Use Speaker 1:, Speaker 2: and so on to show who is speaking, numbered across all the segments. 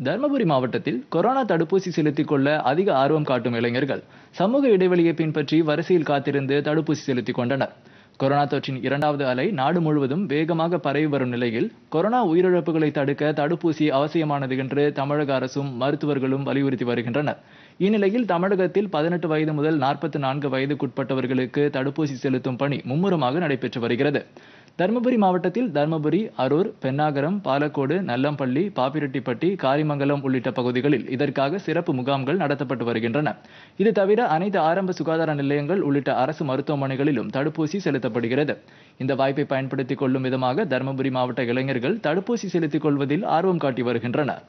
Speaker 1: தருமபுரி மாவட்டத்தில் கொரோனா தடுப்பூசி செலுத்திக் கொள்ள அதிக ஆர்வம் காட்டும் இளைஞர்கள் சமூக இடைவெளியை பின்பற்றி வரிசையில் காத்திருந்து தடுப்பூசி செலுத்திக் கொண்டனர் கொரோனா தொற்றின் இரண்டாவது அலை நாடு முழுவதும் வேகமாக பரவி வரும் நிலையில் கொரோனா உயிரிழப்புகளை தடுக்க தடுப்பூசி அவசியமானது என்று தமிழக அரசும் மருத்துவர்களும் வலியுறுத்தி வருகின்றனர் இந்நிலையில் தமிழகத்தில் பதினெட்டு வயது முதல் நாற்பத்தி நான்கு வயதுக்குட்பட்டவர்களுக்கு தடுப்பூசி செலுத்தும் பணி மும்முரமாக நடைபெற்று வருகிறது தருமபுரி மாவட்டத்தில் தருமபுரி அரூர் பென்னாகரம் பாலக்கோடு நல்லம்பள்ளி பாப்பிரெட்டிப்பட்டி காரிமங்கலம் உள்ளிட்ட பகுதிகளில் இதற்காக சிறப்பு முகாம்கள் நடத்தப்பட்டு வருகின்றன இது தவிர அனைத்து ஆரம்ப சுகாதார நிலையங்கள் உள்ளிட்ட அரசு மருத்துவமனைகளிலும் தடுப்பூசி செலுத்தப்படுகிறது இந்த வாய்ப்பை பயன்படுத்திக் கொள்ளும் விதமாக தருமபுரி மாவட்ட இளைஞர்கள் தடுப்பூசி செலுத்திக் கொள்வதில் ஆர்வம் காட்டி வருகின்றனர்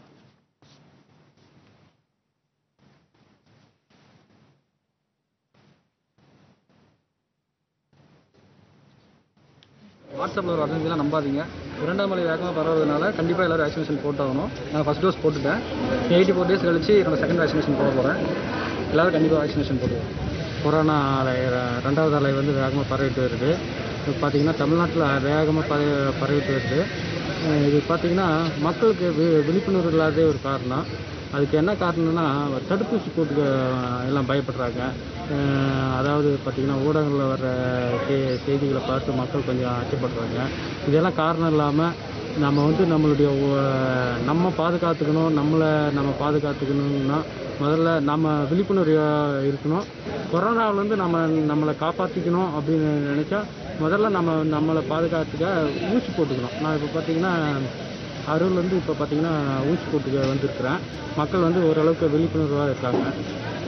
Speaker 2: வாட்ஸ்அப்பில் ஒரு வதந்திலாம் நம்பாதீங்க இரண்டாம் மலை வேகமாக பரவுறதுனால கண்டிப்பாக எல்லோரும் வேக்சினேஷன் போட்டாகணும் நான் ஃபஸ்ட் டோஸ் போட்டுட்டேன் எயிட்டி ஃபோர் டேஸ் கழிச்சு என்னோட செகண்ட் வேக்சினேஷன் போட போகிறேன் எல்லோரும் கண்டிப்பாக வேக்சினேஷன் போடுவோம்
Speaker 3: கொரோனா அலை ர- ரெண்டாவது அலை வந்து வேகமாக பரவிட்டு வருது இப்போ பார்த்தீங்கன்னா தமிழ்நாட்டில் வேகமாக பரவி பரவிட்டு வருது அஹ் இது பார்த்தீங்கன்னா மக்களுக்கு வி விழிப்புணர்வு இல்லாத ஒரு காரணம் அதுக்கு என்ன காரணம்னா தடுப்பூசி போட்டுக்க எல்லாம் பயப்படுறாங்க அஹ் அதாவது பார்த்திங்கன்னா ஊடகங்களில் வர்ற செ- செய்திகளை பார்த்து மக்கள் கொஞ்சம் அச்சப்படுறாங்க இதெல்லாம் காரணம் இல்லாமல் நம்ம வந்து நம்மளுடைய ஒ- நம்ம பாதுகாத்துக்கணும் நம்மளை நம்ம பாதுகாத்துக்கணும்னா முதல்ல நம்ம விழிப்புணர்வு இருக்கணும் கொரோனாவிலேருந்து நம்ம நம்மளை காப்பாற்றிக்கணும் அப்படின்னு நினச்சா முதல்ல நம்ம நம்மளை பாதுகாத்துக்க ஊசி போட்டுக்கணும் நான் இப்போ பார்த்தீங்கன்னா அரூர்லேருந்து இப்போ பார்த்தீங்கன்னா ஊசி போட்டுக்க வந்திருக்கிறேன் மக்கள் வந்து ஓரளவுக்கு விழிப்புணர்வாக இருக்காங்க